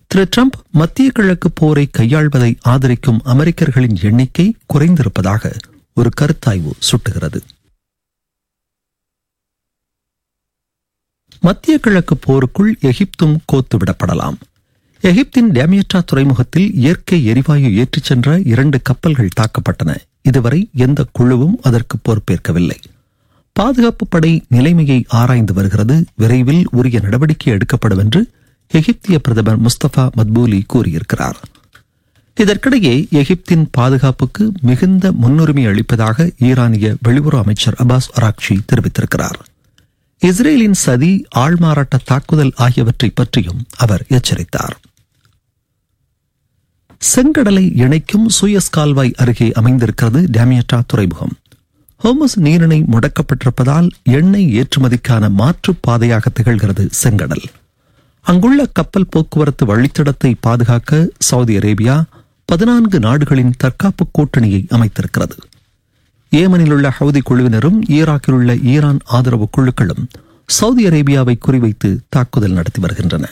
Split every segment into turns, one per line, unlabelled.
திரு Trump மத்திய கிழக்கு போரை கையாள்வதை ஆதரிக்கும் அமெரிக்கர்களின் எண்ணிக்கை குறைந்திருப்பதாக ஒரு கருத்தாய்வு சுட்டுகிறது மத்திய கிழக்கு போருக்குள் எகிப்தும் கோத்துவிடப்படலாம் எகிப்தின் டேமியட்டா துறைமுகத்தில் இயற்கை எரிவாயு ஏற்றிச் சென்ற இரண்டு கப்பல்கள் தாக்கப்பட்டன இதுவரை எந்த குழுவும் அதற்கு பொறுப்பேற்கவில்லை பாதுகாப்பு படை நிலைமையை ஆராய்ந்து வருகிறது விரைவில் உரிய நடவடிக்கை எடுக்கப்படும் என்று எகிப்திய பிரதமர் முஸ்தபா மத்பூலி கூறியிருக்கிறார் இதற்கிடையே எகிப்தின் பாதுகாப்புக்கு மிகுந்த முன்னுரிமை அளிப்பதாக ஈரானிய வெளியுறவு அமைச்சர் அபாஸ் அராக்ஷி தெரிவித்திருக்கிறார் இஸ்ரேலின் சதி ஆள்மாறாட்ட தாக்குதல் ஆகியவற்றை பற்றியும் அவர் எச்சரித்தார் செங்கடலை இணைக்கும் சூயஸ் கால்வாய் அருகே அமைந்திருக்கிறது டேமியட்டா துறைமுகம் ஹோமஸ் நீரிணை முடக்கப்பட்டிருப்பதால் எண்ணெய் ஏற்றுமதிக்கான மாற்றுப் பாதையாக திகழ்கிறது செங்கடல் அங்குள்ள கப்பல் போக்குவரத்து வழித்தடத்தை பாதுகாக்க சவுதி அரேபியா பதினான்கு நாடுகளின் தற்காப்பு கூட்டணியை அமைத்திருக்கிறது ஏமனில் உள்ள ஹவுதி குழுவினரும் ஈராக்கில் உள்ள ஈரான் ஆதரவு குழுக்களும் சவுதி அரேபியாவை குறிவைத்து தாக்குதல் நடத்தி வருகின்றன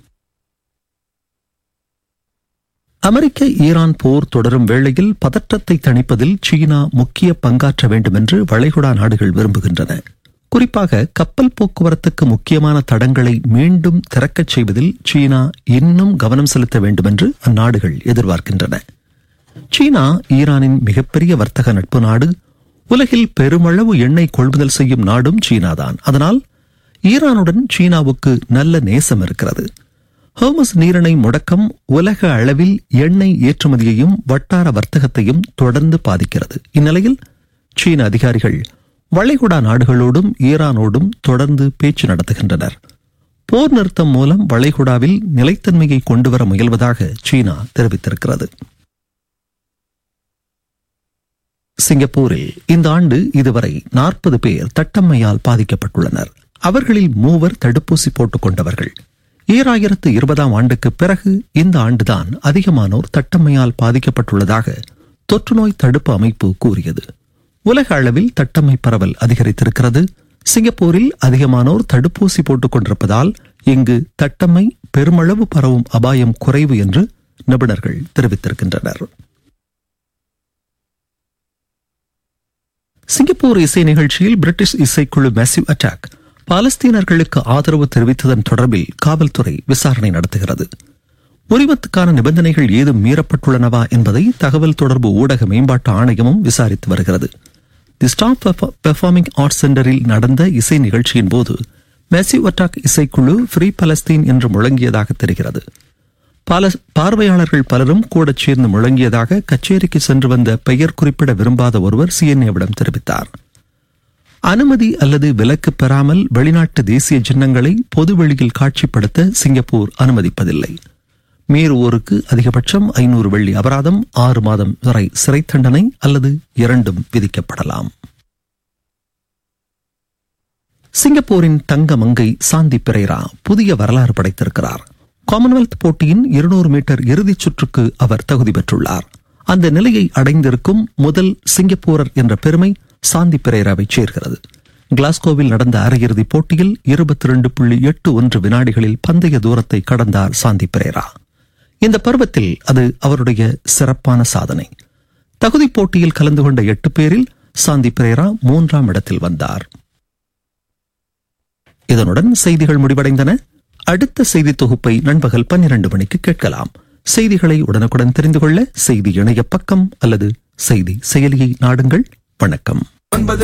அமெரிக்க ஈரான் போர் தொடரும் வேளையில் பதற்றத்தை தணிப்பதில் சீனா முக்கிய பங்காற்ற வேண்டும் என்று வளைகுடா நாடுகள் விரும்புகின்றன குறிப்பாக கப்பல் போக்குவரத்துக்கு முக்கியமான தடங்களை மீண்டும் திறக்கச் செய்வதில் சீனா இன்னும் கவனம் செலுத்த வேண்டும் என்று அந்நாடுகள் எதிர்பார்க்கின்றன சீனா ஈரானின் மிகப்பெரிய வர்த்தக நட்பு நாடு உலகில் பெருமளவு எண்ணெய் கொள்முதல் செய்யும் நாடும் சீனாதான் அதனால் ஈரானுடன் சீனாவுக்கு நல்ல நேசம் இருக்கிறது ஹோமஸ் நீரிணை முடக்கம் உலக அளவில் எண்ணெய் ஏற்றுமதியையும் வட்டார வர்த்தகத்தையும் தொடர்ந்து பாதிக்கிறது இந்நிலையில் சீன அதிகாரிகள் வளைகுடா நாடுகளோடும் ஈரானோடும் தொடர்ந்து பேச்சு நடத்துகின்றனர் போர் நிறுத்தம் மூலம் வளைகுடாவில் நிலைத்தன்மையை கொண்டுவர முயல்வதாக சீனா தெரிவித்திருக்கிறது சிங்கப்பூரில் இந்த ஆண்டு இதுவரை நாற்பது பேர் தட்டம்மையால் பாதிக்கப்பட்டுள்ளனர் அவர்களில் மூவர் தடுப்பூசி போட்டுக் கொண்டவர்கள் ஈராயிரத்து இருபதாம் ஆண்டுக்கு பிறகு இந்த ஆண்டுதான் அதிகமானோர் தட்டம்மையால் பாதிக்கப்பட்டுள்ளதாக தொற்றுநோய் தடுப்பு அமைப்பு கூறியது உலக அளவில் தட்டம்மை பரவல் அதிகரித்திருக்கிறது சிங்கப்பூரில் அதிகமானோர் தடுப்பூசி போட்டுக் கொண்டிருப்பதால் இங்கு தட்டம்மை பெருமளவு பரவும் அபாயம் குறைவு என்று நிபுணர்கள் தெரிவித்திருக்கின்றனர் சிங்கப்பூர் இசை நிகழ்ச்சியில் பிரிட்டிஷ் இசைக்குழு மேசிவ் அட்டாக் பாலஸ்தீனர்களுக்கு ஆதரவு தெரிவித்ததன் தொடர்பில் காவல்துறை விசாரணை நடத்துகிறது உரிமத்துக்கான நிபந்தனைகள் ஏதும் மீறப்பட்டுள்ளனவா என்பதை தகவல் தொடர்பு ஊடக மேம்பாட்டு ஆணையமும் விசாரித்து வருகிறது தி ஸ்டாப் பெர்ஃபார்மிங் ஆர்ட்ஸ் சென்டரில் நடந்த இசை நிகழ்ச்சியின் போது மேசிவ் அட்டாக் இசைக்குழு ஃப்ரீ பலஸ்தீன் என்று முழங்கியதாக தெரிகிறது பல பார்வையாளர்கள் பலரும் கூட சேர்ந்து முழங்கியதாக கச்சேரிக்கு சென்று வந்த பெயர் குறிப்பிட விரும்பாத ஒருவர் சிஎன்ஏவிடம் தெரிவித்தார் அனுமதி அல்லது விலக்கு பெறாமல் வெளிநாட்டு தேசிய சின்னங்களை பொதுவெளியில் காட்சிப்படுத்த சிங்கப்பூர் அனுமதிப்பதில்லை மீறுவோருக்கு அதிகபட்சம் ஐநூறு வெள்ளி அபராதம் ஆறு மாதம் வரை சிறை தண்டனை அல்லது இரண்டும் விதிக்கப்படலாம் சிங்கப்பூரின் தங்க மங்கை சாந்தி பிரேரா புதிய வரலாறு படைத்திருக்கிறார் காமன்வெல்த் போட்டியின் இருநூறு மீட்டர் இறுதிச் சுற்றுக்கு அவர் தகுதி பெற்றுள்ளார் அந்த நிலையை அடைந்திருக்கும் முதல் சிங்கப்பூரர் என்ற பெருமை சாந்தி பிரேராவை சேர்கிறது கிளாஸ்கோவில் நடந்த அரையிறுதிப் போட்டியில் இருபத்தி ரெண்டு புள்ளி எட்டு ஒன்று வினாடிகளில் பந்தய தூரத்தை கடந்தார் சாந்தி பிரேரா இந்த பருவத்தில் அது அவருடைய சிறப்பான சாதனை தகுதி போட்டியில் கலந்து கொண்ட எட்டு பேரில் சாந்தி பிரேரா மூன்றாம் இடத்தில் வந்தார் இதனுடன் செய்திகள் முடிவடைந்தன அடுத்த செய்தி தொகுப்பை நண்பகல் பன்னிரண்டு மணிக்கு கேட்கலாம் செய்திகளை உடனுக்குடன் தெரிந்து கொள்ள செய்தி இணைய பக்கம் அல்லது செய்தி செயலியை நாடுங்கள் வணக்கம்
ஒன்பது